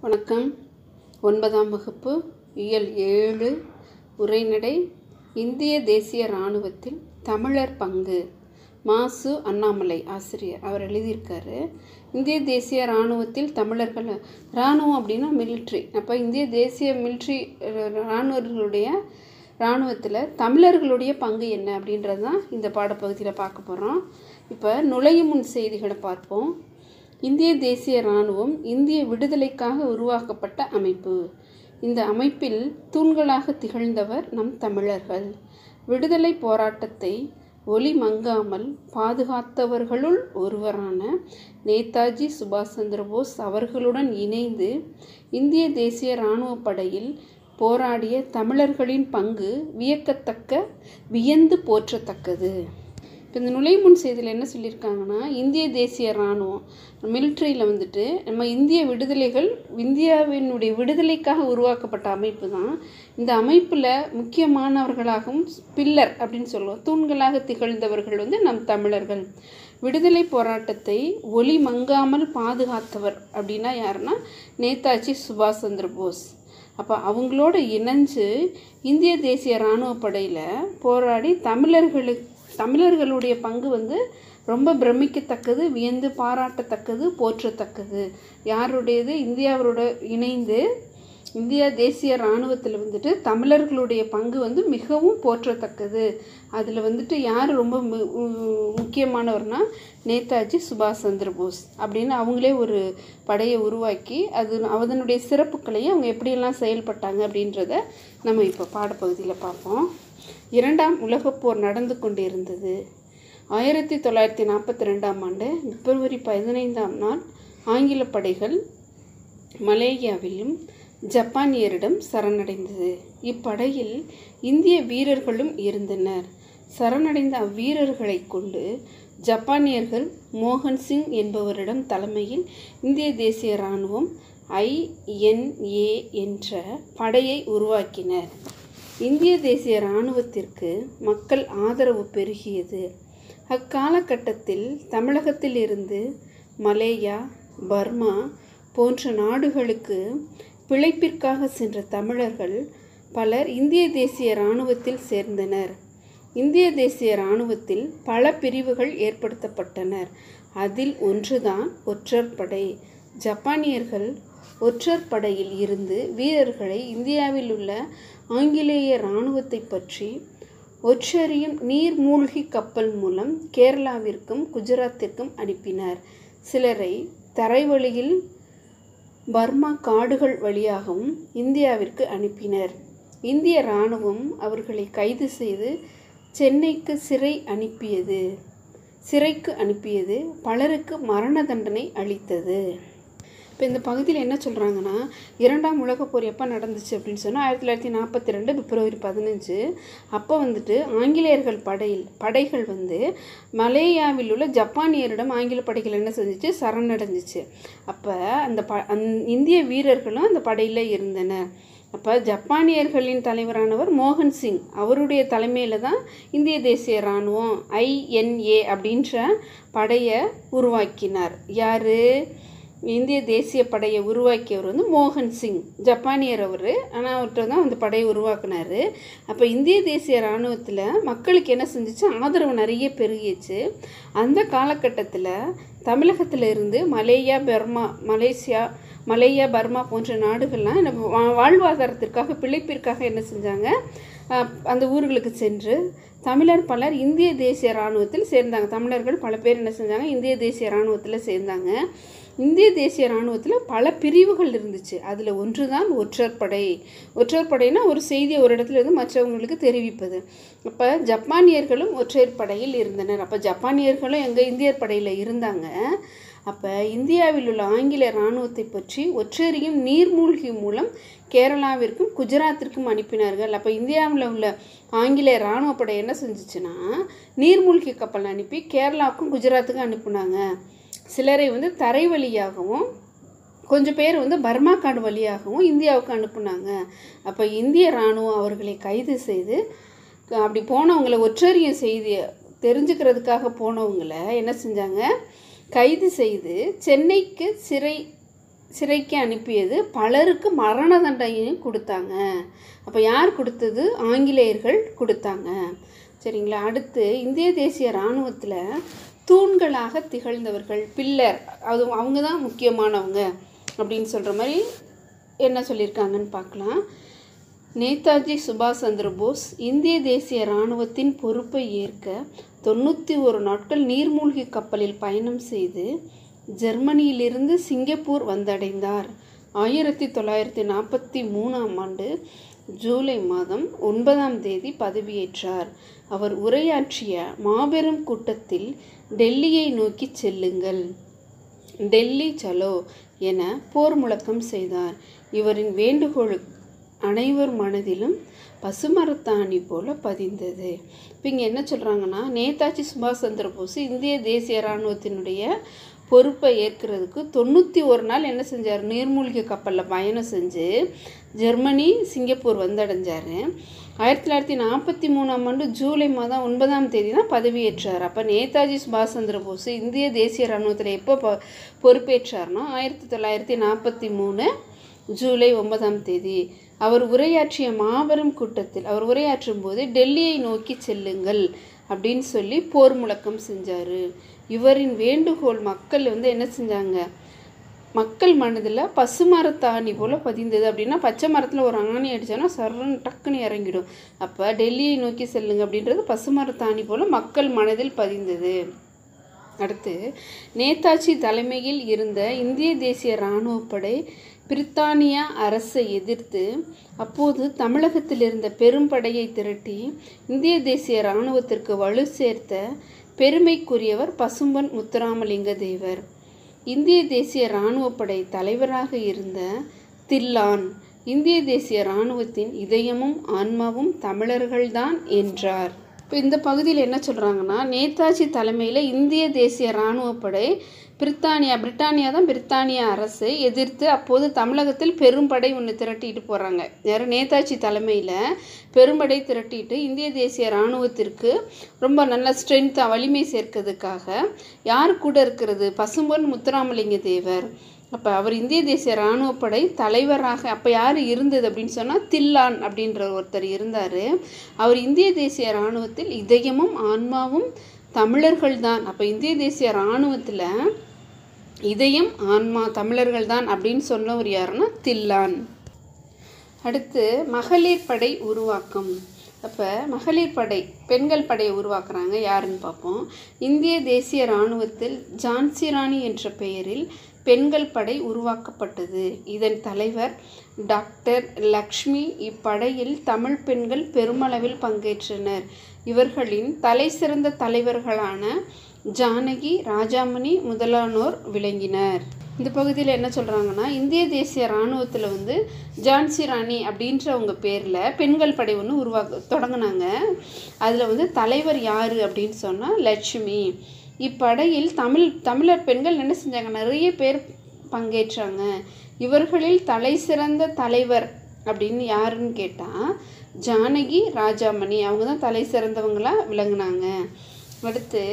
வணக்கம் ஒன்பதாம் வகுப்பு இயல் ஏழு உரைநடை இந்திய தேசிய இராணுவத்தில் தமிழர் பங்கு மாசு அண்ணாமலை ஆசிரியர் அவர் எழுதியிருக்காரு இந்திய தேசிய இராணுவத்தில் தமிழர்கள் இராணுவம் அப்படின்னா மிலிட்ரி அப்போ இந்திய தேசிய மிலிட்ரி இராணுவர்களுடைய இராணுவத்தில் தமிழர்களுடைய பங்கு என்ன அப்படின்றது தான் இந்த பாடப்பகுதியில் பார்க்க போகிறோம் இப்போ நுழையும் முன் செய்திகளை பார்ப்போம் இந்திய தேசிய இராணுவம் இந்திய விடுதலைக்காக உருவாக்கப்பட்ட அமைப்பு இந்த அமைப்பில் தூண்களாக திகழ்ந்தவர் நம் தமிழர்கள் விடுதலை போராட்டத்தை ஒளி மங்காமல் பாதுகாத்தவர்களுள் ஒருவரான நேதாஜி சுபாஷ் சந்திரபோஸ் அவர்களுடன் இணைந்து இந்திய தேசிய இராணுவ படையில் போராடிய தமிழர்களின் பங்கு வியக்கத்தக்க வியந்து போற்றத்தக்கது இப்போ இந்த நுழைமுன் செய்தியில் என்ன சொல்லியிருக்காங்கன்னா இந்திய தேசிய இராணுவம் மிலிட்ரியில் வந்துட்டு நம்ம இந்திய விடுதலைகள் இந்தியாவினுடைய விடுதலைக்காக உருவாக்கப்பட்ட அமைப்பு தான் இந்த அமைப்பில் முக்கியமானவர்களாகவும் பில்லர் அப்படின்னு சொல்லுவோம் தூண்களாக திகழ்ந்தவர்கள் வந்து நம் தமிழர்கள் விடுதலை போராட்டத்தை ஒளி மங்காமல் பாதுகாத்தவர் அப்படின்னா யாருன்னா நேதாஜி சுபாஷ் சந்திர போஸ் அப்போ அவங்களோட இணைஞ்சு இந்திய தேசிய இராணுவ படையில் போராடி தமிழர்களுக்கு தமிழர்களுடைய பங்கு வந்து ரொம்ப பிரமிக்கத்தக்கது வியந்து பாராட்டத்தக்கது போற்றத்தக்கது யாருடையது இந்தியாவோட இணைந்து இந்தியா தேசிய இராணுவத்தில் வந்துட்டு தமிழர்களுடைய பங்கு வந்து மிகவும் போற்றத்தக்கது அதில் வந்துட்டு யார் ரொம்ப முக்கியமானவர்னா நேதாஜி சுபாஷ் சந்திர போஸ் அப்படின்னு அவங்களே ஒரு படையை உருவாக்கி அது அதனுடைய சிறப்புகளையும் அவங்க எப்படியெல்லாம் செயல்பட்டாங்க அப்படின்றத நம்ம இப்போ பாடப்பகுதியில் பார்ப்போம் இரண்டாம் உலகப்போர் நடந்து கொண்டு இருந்தது ஆயிரத்தி தொள்ளாயிரத்தி நாற்பத்தி ரெண்டாம் ஆண்டு பிப்ரவரி பதினைந்தாம் நாள் ஆங்கில படைகள் மலேசியாவிலும் ஜப்பானியரிடம் சரணடைந்தது இப்படையில் இந்திய வீரர்களும் இருந்தனர் சரணடைந்த அவ்வீரர்களை கொண்டு ஜப்பானியர்கள் மோகன் சிங் என்பவரிடம் தலைமையில் இந்திய தேசிய இராணுவம் ஐஎன்ஏ என்ற படையை உருவாக்கினர் இந்திய தேசிய இராணுவத்திற்கு மக்கள் ஆதரவு பெருகியது அக்காலகட்டத்தில் தமிழகத்தில் இருந்து மலேயா பர்மா போன்ற நாடுகளுக்கு பிழைப்பிற்காக சென்ற தமிழர்கள் பலர் இந்திய தேசிய இராணுவத்தில் சேர்ந்தனர் இந்திய தேசிய இராணுவத்தில் பல பிரிவுகள் ஏற்படுத்தப்பட்டனர் அதில் ஒன்றுதான் ஒற்றற்படை ஜப்பானியர்கள் ஒற்றற்படையில் இருந்து வீரர்களை இந்தியாவில் உள்ள ஆங்கிலேய இராணுவத்தை பற்றி ஒற்றறியும் நீர்மூழ்கி கப்பல் மூலம் கேரளாவிற்கும் குஜராத்திற்கும் அனுப்பினார் சிலரை தரைவழியில் பர்மா காடுகள் வழியாகவும் இந்தியாவிற்கு அனுப்பினர் இந்திய இராணுவம் அவர்களை கைது செய்து சென்னைக்கு சிறை அனுப்பியது சிறைக்கு அனுப்பியது பலருக்கு மரண தண்டனை அளித்தது இப்போ இந்த பகுதியில் என்ன சொல்கிறாங்கன்னா இரண்டாம் உலகப் போர் எப்போ நடந்துச்சு அப்படின்னு சொன்னால் ஆயிரத்தி தொள்ளாயிரத்தி நாற்பத்தி ரெண்டு பிப்ரவரி பதினஞ்சு அப்போ வந்துட்டு ஆங்கிலேயர்கள் படையில் படைகள் வந்து மலேயாவில் உள்ள ஜப்பானியரிடம் ஆங்கில படைகள் என்ன செஞ்சிச்சு சரணடைஞ்சிச்சு அப்போ அந்த ப அந் இந்திய வீரர்களும் அந்த படையில் இருந்தனர் அப்போ ஜப்பானியர்களின் தலைவரானவர் மோகன் சிங் அவருடைய தலைமையில் தான் இந்திய தேசிய இராணுவம் ஐஎன்ஏ அப்படின்ற படையை உருவாக்கினார் யார் இந்திய தேசிய படையை உருவாக்கியவர் வந்து மோகன் சிங் ஜப்பானியர் அவர் ஆனால் அவர்கிட்ட தான் அந்த படையை உருவாக்குனார் அப்போ இந்திய தேசிய இராணுவத்தில் மக்களுக்கு என்ன செஞ்சிச்சு ஆதரவு நிறைய பெருகிச்சு அந்த காலகட்டத்தில் தமிழகத்தில் இருந்து Malaya Burma Malaysia Malaya Burma போன்ற நாடுகள்லாம் வாழ்வாதாரத்திற்காக பிழைப்பிற்காக என்ன செஞ்சாங்க அந்த ஊர்களுக்கு சென்று தமிழர் பலர் இந்திய தேசிய இராணுவத்தில் சேர்ந்தாங்க தமிழர்கள் பல பேர் என்ன செஞ்சாங்க இந்திய தேசிய இராணுவத்தில் சேர்ந்தாங்க இந்திய தேசிய இராணுவத்தில் பல பிரிவுகள் இருந்துச்சு அதில் ஒன்று தான் ஒற்றற்படை ஒற்றற்படைனா ஒரு செய்தியை ஒரு இடத்துல இருந்து மற்றவங்களுக்கு தெரிவிப்பது அப்போ ஜப்பானியர்களும் ஒற்றையற்படையில் இருந்தனர் அப்போ ஜப்பானியர்களும் எங்கள் இந்தியர் படையில் இருந்தாங்க அப்போ இந்தியாவில் உள்ள ஆங்கில இராணுவத்தை பற்றி ஒற்றறியும் நீர்மூழ்கி மூலம் கேரளாவிற்கும் குஜராத்திற்கும் அனுப்பினார்கள் அப்போ இந்தியாவில் உள்ள ஆங்கில இராணுவ படை என்ன செஞ்சிச்சுன்னா நீர்மூழ்கி கப்பல் அனுப்பி கேரளாவுக்கும் குஜராத்துக்கும் அனுப்புனாங்க சிலரை வந்து தரை வழியாகவும் கொஞ்சம் பேர் வந்து பர்மா காடு வழியாகவும் இந்தியாவுக்கு அனுப்புனாங்க அப்போ இந்திய இராணுவம் அவர்களை கைது செய்து அப்படி போனவங்களை ஒற்றறியும் செய்தி தெரிஞ்சுக்கிறதுக்காக போனவங்களை என்ன செஞ்சாங்க கைது செய்து சென்னைக்கு சிறை சிறைக்கு அனுப்பியது பலருக்கு மரண தண்டனையும் கொடுத்தாங்க அப்போ யார் கொடுத்தது ஆங்கிலேயர்கள் கொடுத்தாங்க சரிங்களா அடுத்து இந்திய தேசிய இராணுவத்தில் தூண்களாக திகழ்ந்தவர்கள் பில்லர் அது அவங்க தான் முக்கியமானவங்க அப்படின்னு சொல்கிற மாதிரி என்ன சொல்லியிருக்காங்கன்னு பார்க்கலாம் நேதாஜி சுபாஷ் சந்திர போஸ் இந்திய தேசிய இராணுவத்தின் பொறுப்பை ஏற்க தொண்ணூற்றி ஒரு நாட்கள் நீர்மூழ்கி கப்பலில் பயணம் செய்து ஜெர்மனியிலிருந்து சிங்கப்பூர் வந்தடைந்தார் ஆயிரத்தி தொள்ளாயிரத்தி நாற்பத்தி மூணாம் ஆண்டு ஜூலை மாதம் ஒன்பதாம் தேதி பதவியேற்றார் அவர் உரையாற்றிய மாபெரும் கூட்டத்தில் டெல்லியை நோக்கி செல்லுங்கள் டெல்லி சலோ என போர் முழக்கம் செய்தார் இவரின் வேண்டுகோள் அனைவர் மனதிலும் பசுமரத்தாணி போல பதிந்தது இப்போ இங்கே என்ன சொல்கிறாங்கன்னா நேதாஜி சுபாஷ் சந்திர போஸ் இந்திய தேசிய இராணுவத்தினுடைய பொறுப்பை ஏற்கிறதுக்கு தொண்ணூற்றி ஒரு நாள் என்ன செஞ்சார் நீர்மூழ்கி கப்பலில் பயணம் செஞ்சு ஜெர்மனி சிங்கப்பூர் வந்தடைஞ்சார் ஆயிரத்தி தொள்ளாயிரத்தி நாற்பத்தி மூணாம் ஆண்டு ஜூலை மாதம் ஒன்பதாம் தேதி தான் பதவியேற்றார் அப்போ நேதாஜி சுபாஷ் சந்திர போஸ் இந்திய தேசிய இராணுவத்தில் எப்போ பொ பொறுப்பேற்றார்னா ஆயிரத்தி தொள்ளாயிரத்தி நாற்பத்தி மூணு ஜூலை ஒன்பதாம் தேதி அவர் உரையாற்றிய மாபெரும் கூட்டத்தில் அவர் உரையாற்றும் போது டெல்லியை நோக்கி செல்லுங்கள் அப்படின்னு சொல்லி போர் முழக்கம் செஞ்சார் இவரின் வேண்டுகோள் மக்கள் வந்து என்ன செஞ்சாங்க மக்கள் மனதில் பசுமரத்தாணி போல் பதிந்தது அப்படின்னா பச்சை மரத்தில் ஒரு ஆணி அடித்தோன்னா சர்றன்னு டக்குன்னு இறங்கிடும் அப்போ டெல்லியை நோக்கி செல்லுங்க அப்படின்றது பசுமரத்தாணி போல் மக்கள் மனதில் பதிந்தது அடுத்து நேதாஜி தலைமையில் இருந்த இந்திய தேசிய இராணுவப்படை பிரித்தானியா அரசை எதிர்த்து அப்போது தமிழகத்தில் இருந்த பெரும்படையை திரட்டி இந்திய தேசிய இராணுவத்திற்கு வலு சேர்த்த பெருமைக்குரியவர் பசும்பன் முத்துராமலிங்க தேவர் இந்திய தேசிய இராணுவப்படை தலைவராக இருந்த தில்லான் இந்திய தேசிய இராணுவத்தின் இதயமும் ஆன்மாவும் தமிழர்கள்தான் என்றார் இப்போ இந்த பகுதியில் என்ன சொல்கிறாங்கன்னா நேதாஜி தலைமையில் இந்திய தேசிய இராணுவப்படை பிரித்தானியா பிரிட்டானியா தான் பிரித்தானியா அரசு எதிர்த்து அப்போது தமிழகத்தில் பெரும்படை ஒன்று திரட்டிட்டு போகிறாங்க யார் நேதாஜி தலைமையில் பெரும்படை திரட்டிட்டு இந்திய தேசிய இராணுவத்திற்கு ரொம்ப நல்ல ஸ்ட்ரென்த்தாக வலிமை சேர்க்கிறதுக்காக யார் கூட இருக்கிறது பசும்பொன் முத்துராமலிங்க தேவர் அப்போ அவர் இந்திய தேசிய இராணுவப்படை தலைவராக அப்போ யார் இருந்தது அப்படின்னு சொன்னால் தில்லான் அப்படின்ற ஒருத்தர் இருந்தார் அவர் இந்திய தேசிய இராணுவத்தில் இதயமும் ஆன்மாவும் தமிழர்கள் தான் அப்போ இந்திய தேசிய இராணுவத்தில் இதயம் ஆன்மா தமிழர்கள் தான் அப்படின்னு சொன்னவர் யாருன்னா தில்லான் அடுத்து மகளிர் படை உருவாக்கம் அப்போ மகளிர் படை பெண்கள் படையை உருவாக்குறாங்க யாருன்னு பார்ப்போம் இந்திய தேசிய இராணுவத்தில் ஜான்சி ராணி என்ற பெயரில் பெண்கள் படை உருவாக்கப்பட்டது இதன் தலைவர் டாக்டர் லக்ஷ்மி இப்படையில் தமிழ் பெண்கள் பெருமளவில் பங்கேற்றனர் இவர்களின் தலை சிறந்த தலைவர்களான ஜானகி ராஜாமணி முதலானோர் விளங்கினர் இந்த பகுதியில் என்ன சொல்கிறாங்கன்னா இந்திய தேசிய இராணுவத்தில் வந்து ஜான்சி ராணி அப்படின்றவங்க பேரில் பெண்கள் படை ஒன்று உருவாக்க தொடங்கினாங்க அதில் வந்து தலைவர் யார் அப்படின்னு சொன்னால் லட்சுமி இப்படையில் தமிழ் தமிழர் பெண்கள் என்ன செஞ்சாங்க நிறைய பேர் பங்கேற்றாங்க இவர்களில் தலை சிறந்த தலைவர் அப்படின்னு யாருன்னு கேட்டால் ஜானகி ராஜாமணி அவங்க தான் தலை சிறந்தவங்களாக விளங்குனாங்க அடுத்து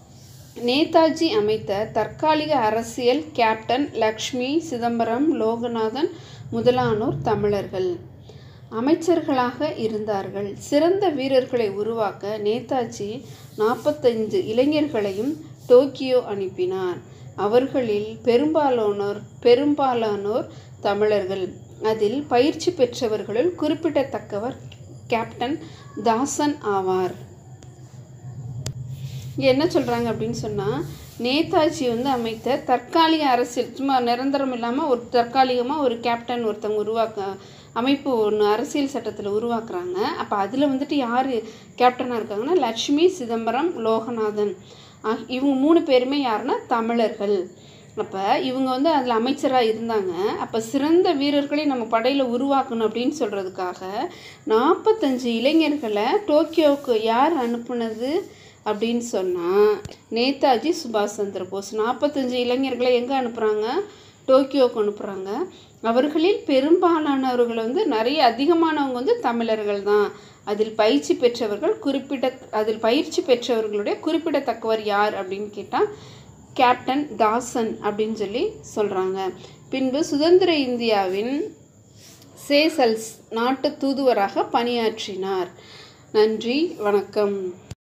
நேதாஜி அமைத்த தற்காலிக அரசியல் கேப்டன் லக்ஷ்மி சிதம்பரம் லோகநாதன் முதலானோர் தமிழர்கள் அமைச்சர்களாக இருந்தார்கள் சிறந்த வீரர்களை உருவாக்க நேதாஜி நாற்பத்தைந்து இளைஞர்களையும் டோக்கியோ அனுப்பினார் அவர்களில் பெரும்பாலானோர் பெரும்பாலானோர் தமிழர்கள் அதில் பயிற்சி பெற்றவர்களுள் குறிப்பிடத்தக்கவர் கேப்டன் தாசன் ஆவார் இங்கே என்ன சொல்கிறாங்க அப்படின்னு சொன்னால் நேதாஜி வந்து அமைத்த தற்காலிக அரசியல் சும்மா நிரந்தரம் இல்லாமல் ஒரு தற்காலிகமாக ஒரு கேப்டன் ஒருத்தவங்க உருவாக்க அமைப்பு ஒன்று அரசியல் சட்டத்தில் உருவாக்குறாங்க அப்போ அதில் வந்துட்டு யார் கேப்டனாக இருக்காங்கன்னா லட்சுமி சிதம்பரம் லோகநாதன் ஆஹ் இவங்க மூணு பேருமே யாருன்னா தமிழர்கள் அப்போ இவங்க வந்து அதில் அமைச்சராக இருந்தாங்க அப்போ சிறந்த வீரர்களை நம்ம படையில் உருவாக்கணும் அப்படின்னு சொல்கிறதுக்காக நாற்பத்தஞ்சு இளைஞர்களை டோக்கியோவுக்கு யார் அனுப்புனது அப்படின்னு சொன்னால் நேதாஜி சுபாஷ் சந்திர போஸ் நாற்பத்தஞ்சு இளைஞர்களை எங்கே அனுப்புகிறாங்க டோக்கியோவுக்கு அனுப்புகிறாங்க அவர்களில் பெரும்பாலானவர்கள் வந்து நிறைய அதிகமானவங்க வந்து தமிழர்கள் தான் அதில் பயிற்சி பெற்றவர்கள் குறிப்பிட அதில் பயிற்சி பெற்றவர்களுடைய குறிப்பிடத்தக்கவர் யார் அப்படின்னு கேட்டால் கேப்டன் தாசன் அப்படின்னு சொல்லி சொல்கிறாங்க பின்பு சுதந்திர இந்தியாவின் சேசல்ஸ் நாட்டு தூதுவராக பணியாற்றினார் நன்றி வணக்கம்